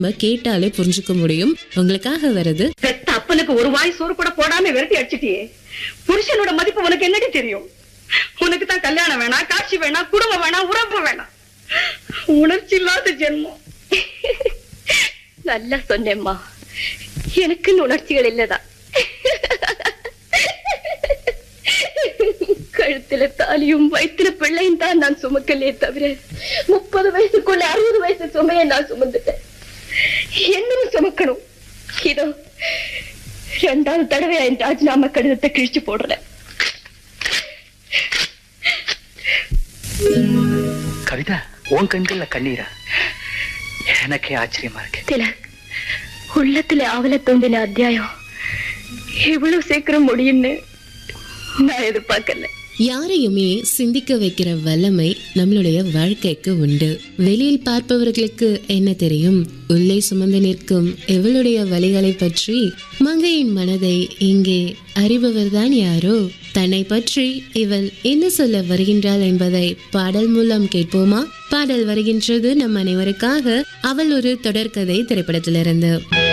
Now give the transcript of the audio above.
நம்ம கேட்டாலே புரிஞ்சுக்க முடியும் உங்களுக்காக வருது பெத்த அப்பனுக்கு ஒரு வாய் சோறு கூட போடாம விரட்டி அடிச்சிட்டியே புருஷனோட மதிப்பு உனக்கு என்னடி தெரியும் உனக்கு தான் கல்யாணம் வேணாம் காட்சி வேணாம் குடும்பம் வேணாம் உறவு வேணாம் உணர்ச்சி இல்லாத ஜென்மம் நல்லா சொன்னேம்மா எனக்குன்னு உணர்ச்சிகள் இல்லதான் கழுத்துல தாலியும் வயிற்றுல பிள்ளையும் தான் நான் சுமக்கலையே தவிர முப்பது வயசுக்குள்ள அறுபது வயசு சுமையை நான் சுமந்துட்டேன் என்னன்னு சுமக்கணும் இதோ ரெண்டாவது தடவை என் ராஜினாமா கடிதத்தை கிழிச்சு போடுறேன் கவிதா உன் கண்கள்ல கண்ணீரா எனக்கே ஆச்சரியமா இருக்கு திலக் உள்ளத்துல ஆவல தோண்டின அத்தியாயம் இவ்வளவு சீக்கிரம் முடியும்னு நான் எதிர்பார்க்கல யாரையுமே சிந்திக்க வைக்கிற வல்லமை நம்மளுடைய வாழ்க்கைக்கு உண்டு வெளியில் பார்ப்பவர்களுக்கு என்ன தெரியும் உள்ளே சுமந்து நிற்கும் எவளுடைய வழிகளை பற்றி மங்கையின் மனதை இங்கே அறிபவர்தான் யாரோ தன்னை பற்றி இவள் என்ன சொல்ல வருகின்றாள் என்பதை பாடல் மூலம் கேட்போமா பாடல் வருகின்றது நம் அனைவருக்காக அவள் ஒரு தொடர்கதை திரைப்படத்திலிருந்து